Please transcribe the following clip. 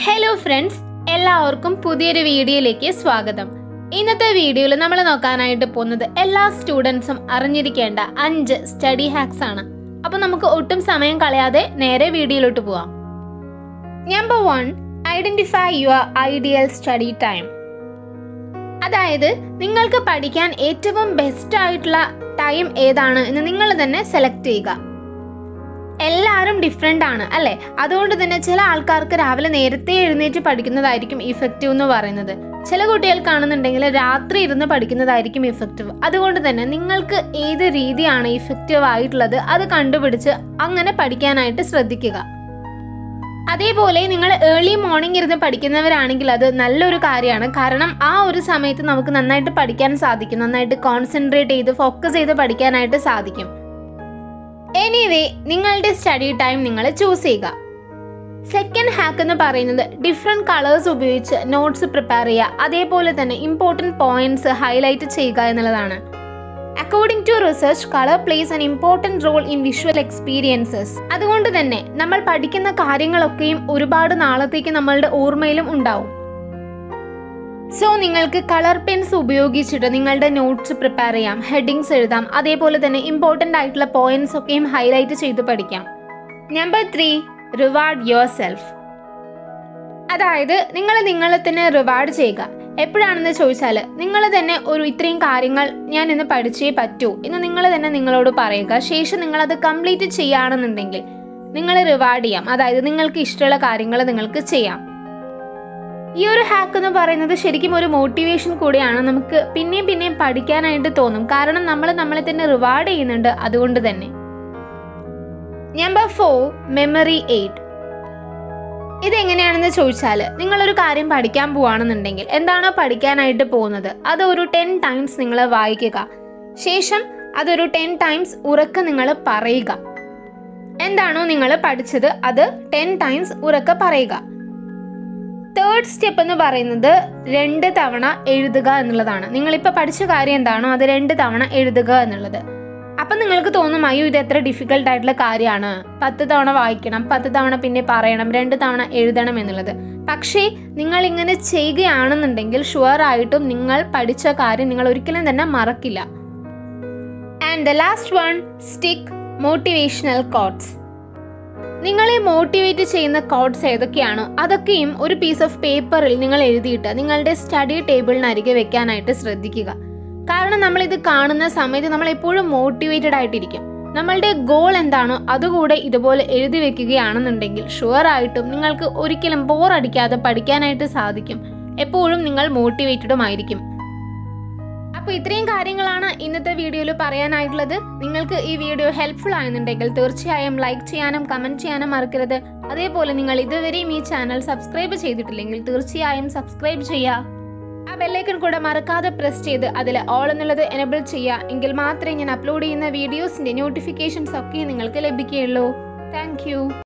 hello friends എല്ലാവർക്കും പുതിയൊരു വീഡിയോയിലേക്ക് സ്വാഗതം ഇന്നത്തെ വീഡിയോയിൽ നമ്മൾ നോക്കാനായിട്ട് പോകുന്നത് എല്ലാ സ്റ്റുഡൻസും അറിഞ്ഞിരിക്കേണ്ട അഞ്ച് സ്റ്റഡി ഹാക്സ് ആണ് അപ്പോൾ നമുക്ക് ഒട്ടും സമയം കളയാതെ നേരെ വീഡിയോയിലോട്ട് പോവാം number one identify your ideal study time അതായത് നിങ്ങൾക്ക് പഠിക്കാൻ ഏറ്റവും ബെസ്റ്റ് ആയിട്ടുള്ള ടൈം ഏതാണ് എന്ന് നിങ്ങൾ തന്നെ സെലക്ട് ചെയ്യുക എല്ലാവരും ഡിഫറെൻ്റ് ആണ് അല്ലേ അതുകൊണ്ട് തന്നെ ചില ആൾക്കാർക്ക് രാവിലെ നേരത്തെ എഴുന്നേറ്റ് പഠിക്കുന്നതായിരിക്കും ഇഫക്റ്റീവ് എന്ന് പറയുന്നത് ചില കുട്ടികൾ കാണുന്നുണ്ടെങ്കിൽ രാത്രി ഇരുന്ന് പഠിക്കുന്നതായിരിക്കും ഇഫക്റ്റീവ് അതുകൊണ്ട് തന്നെ നിങ്ങൾക്ക് ഏത് രീതിയാണ് ഇഫക്റ്റീവ് ആയിട്ടുള്ളത് അത് കണ്ടുപിടിച്ച് അങ്ങനെ പഠിക്കാനായിട്ട് ശ്രദ്ധിക്കുക അതേപോലെ നിങ്ങൾ ഏർലി മോർണിംഗ് ഇരുന്ന് പഠിക്കുന്നവരാണെങ്കിൽ അത് നല്ലൊരു കാര്യമാണ് കാരണം ആ ഒരു സമയത്ത് നമുക്ക് നന്നായിട്ട് പഠിക്കാൻ സാധിക്കും നന്നായിട്ട് കോൺസെൻട്രേറ്റ് ചെയ്ത് ഫോക്കസ് ചെയ്ത് പഠിക്കാനായിട്ട് സാധിക്കും എനിവേ നിങ്ങളുടെ സ്റ്റഡി ടൈം നിങ്ങൾ ചൂസ് ചെയ്യുക സെക്കൻഡ് ഹാക്ക് എന്ന് പറയുന്നത് ഡിഫറെൻറ്റ് കളേഴ്സ് ഉപയോഗിച്ച് നോട്ട്സ് പ്രിപ്പയർ ചെയ്യുക അതേപോലെ തന്നെ ഇമ്പോർട്ടൻറ്റ് പോയിന്റ്സ് ഹൈലൈറ്റ് ചെയ്യുക എന്നുള്ളതാണ് according to research colour plays an important role in visual experiences അതുകൊണ്ട് തന്നെ നമ്മൾ പഠിക്കുന്ന കാര്യങ്ങളൊക്കെയും ഒരുപാട് നാളത്തേക്ക് നമ്മളുടെ ഓർമ്മയിലും ഉണ്ടാവും സോ നിങ്ങൾക്ക് കളർ പെൻസ് ഉപയോഗിച്ചിട്ട് നിങ്ങളുടെ നോട്ട്സ് പ്രിപ്പയർ ചെയ്യാം ഹെഡിങ്സ് എഴുതാം അതേപോലെ തന്നെ ഇമ്പോർട്ടൻ്റ് ആയിട്ടുള്ള പോയിന്റ്സ് ഒക്കെയും ഹൈലൈറ്റ് ചെയ്ത് പഠിക്കാം number three reward yourself അതായത് നിങ്ങൾ നിങ്ങളെ തന്നെ റിവാർഡ് ചെയ്യുക എപ്പോഴാണെന്ന് ചോദിച്ചാൽ നിങ്ങൾ തന്നെ ഒരു ഇത്രയും കാര്യങ്ങൾ ഞാൻ ഇന്ന് പഠിച്ചേ പറ്റൂ എന്ന് നിങ്ങൾ തന്നെ നിങ്ങളോട് പറയുക ശേഷം നിങ്ങളത് കംപ്ലീറ്റ് ചെയ്യുകയാണെന്നുണ്ടെങ്കിൽ നിങ്ങൾ റിവാർഡ് ചെയ്യാം അതായത് നിങ്ങൾക്ക് ഇഷ്ടമുള്ള കാര്യങ്ങൾ നിങ്ങൾക്ക് ചെയ്യാം ഈ ഒരു ഹാക്ക് എന്ന് പറയുന്നത് ശരിക്കും ഒരു മോട്ടിവേഷൻ കൂടിയാണ് നമുക്ക് പിന്നെയും പിന്നെയും പഠിക്കാനായിട്ട് തോന്നും കാരണം നമ്മൾ നമ്മളെ തന്നെ റിവാർഡ് ചെയ്യുന്നുണ്ട് അതുകൊണ്ട് തന്നെ നമ്പർ ഫോർ മെമ്മറി എയ്ഡ് ഇതെങ്ങനെയാണെന്ന് ചോദിച്ചാൽ നിങ്ങളൊരു കാര്യം പഠിക്കാൻ പോവാണെന്നുണ്ടെങ്കിൽ എന്താണോ പഠിക്കാനായിട്ട് പോകുന്നത് അത് ഒരു ടെൻ ടൈംസ് നിങ്ങൾ വായിക്കുക ശേഷം അതൊരു ടെൻ ടൈംസ് ഉറക്കെ നിങ്ങൾ പറയുക എന്താണോ നിങ്ങൾ പഠിച്ചത് അത് ടെൻ ടൈംസ് ഉറക്കെ പറയുക തേർഡ് സ്റ്റെപ്പ് എന്ന് പറയുന്നത് രണ്ട് തവണ എഴുതുക എന്നുള്ളതാണ് നിങ്ങളിപ്പോൾ പഠിച്ച കാര്യം എന്താണോ അത് രണ്ട് തവണ എഴുതുക എന്നുള്ളത് അപ്പം നിങ്ങൾക്ക് തോന്നും അയ്യോ ഇത് എത്ര ഡിഫിക്കൽട്ട് ആയിട്ടുള്ള കാര്യമാണ് പത്ത് തവണ വായിക്കണം പത്ത് തവണ പിന്നെ പറയണം രണ്ട് തവണ എഴുതണം എന്നുള്ളത് പക്ഷേ നിങ്ങൾ ഇങ്ങനെ ചെയ്യുകയാണെന്നുണ്ടെങ്കിൽ ഷുവർ ആയിട്ടും നിങ്ങൾ പഠിച്ച കാര്യം നിങ്ങൾ ഒരിക്കലും തന്നെ മറക്കില്ല and the last one stick motivational quotes നിങ്ങളെ മോട്ടിവേറ്റ് ചെയ്യുന്ന കോഡ്സ് ഏതൊക്കെയാണോ അതൊക്കെയും ഒരു പീസ് ഓഫ് പേപ്പറിൽ നിങ്ങൾ എഴുതിയിട്ട് നിങ്ങളുടെ സ്റ്റഡി ടേബിളിനരികെ വെക്കാനായിട്ട് ശ്രദ്ധിക്കുക കാരണം നമ്മൾ ഇത് കാണുന്ന സമയത്ത് നമ്മൾ എപ്പോഴും മോട്ടിവേറ്റഡ് ആയിട്ടിരിക്കും നമ്മളുടെ ഗോൾ എന്താണോ അതുകൂടെ ഇതുപോലെ എഴുതി വെക്കുകയാണെന്നുണ്ടെങ്കിൽ ഷുവർ ആയിട്ടും നിങ്ങൾക്ക് ഒരിക്കലും ബോറടിക്കാതെ പഠിക്കാനായിട്ട് സാധിക്കും എപ്പോഴും നിങ്ങൾ മോട്ടിവേറ്റഡും ആയിരിക്കും അപ്പോൾ ഇത്രയും കാര്യങ്ങളാണ് ഇന്നത്തെ വീഡിയോയിൽ പറയാനായിട്ടുള്ളത് നിങ്ങൾക്ക് ഈ വീഡിയോ ഹെൽപ്ഫുൾ ആയെന്നുണ്ടെങ്കിൽ തീർച്ചയായും ലൈക്ക് ചെയ്യാനും കമൻറ്റ് ചെയ്യാനും മറക്കരുത് അതേപോലെ നിങ്ങൾ ഇതുവരെയും ഈ ചാനൽ സബ്സ്ക്രൈബ് ചെയ്തിട്ടില്ലെങ്കിൽ തീർച്ചയായും സബ്സ്ക്രൈബ് ചെയ്യുക ആ ബെല്ലൈക്കൺ കൂടെ മറക്കാതെ പ്രസ് ചെയ്ത് അതിൽ ഓൾ എന്നുള്ളത് എനബിൾ ചെയ്യുക എങ്കിൽ മാത്രമേ ഞാൻ അപ്ലോഡ് ചെയ്യുന്ന വീഡിയോസിൻ്റെ നോട്ടിഫിക്കേഷൻസ് ഒക്കെ നിങ്ങൾക്ക് ലഭിക്കുകയുള്ളൂ താങ്ക്